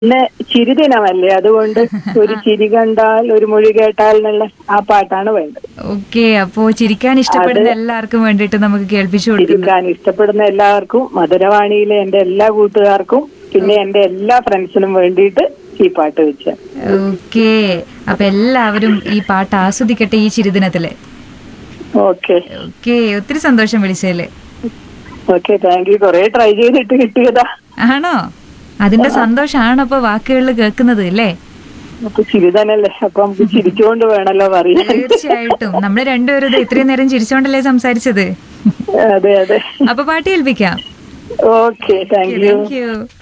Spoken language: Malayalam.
ഇന്ന് ചിരിദിനമല്ലേ അതുകൊണ്ട് ഒരു ചിരി കണ്ടാൽ ഒരു മൊഴി കേട്ടാൽ എന്നുള്ള ആ പാട്ടാണ് വേണ്ടത് ഓക്കെ അപ്പോ ചിരിക്കാൻ ഇഷ്ടപ്പെടുന്ന എല്ലാവർക്കും വേണ്ടിയിട്ട് നമുക്ക് കേൾപ്പിച്ചു കൊടുക്കുന്നു ചിരിക്കാൻ ഇഷ്ടപ്പെടുന്ന എല്ലാവർക്കും മധുരവാണിയിലെ എന്റെ എല്ലാ കൂട്ടുകാർക്കും പിന്നെ എന്റെ എല്ലാ ഫ്രണ്ട്സിനും വേണ്ടിയിട്ട് ഈ പാട്ട് വെച്ച ഓക്കെ അപ്പൊ എല്ലാവരും ഈ പാട്ട് ആസ്വദിക്കട്ടെ ഈ ചിരിദിനത്തില് ഓക്കെ ഓക്കെ ഒത്തിരി സന്തോഷം വിളിച്ചതില് ഓക്കെ താങ്ക് യു കൊറേ ട്രൈ ചെയ്തിട്ട് കിട്ടിയതാ ആണോ അതിന്റെ സന്തോഷാണ് അപ്പൊ വാക്കുകളിൽ കേൾക്കുന്നത് അല്ലേ അപ്പൊ ചിരിതനല്ലേ അപ്പൊ നമുക്ക് ചിരിച്ചുകൊണ്ട് വേണല്ലോ പറയാൻ തീർച്ചയായിട്ടും നമ്മള് രണ്ടുപേരും ഇത് ഇത്രയും നേരം ചിരിച്ചോണ്ടല്ലേ സംസാരിച്ചത് അതെ അതെ അപ്പൊ പാട്ട് കേൾപ്പിക്കാം okay thank you thank U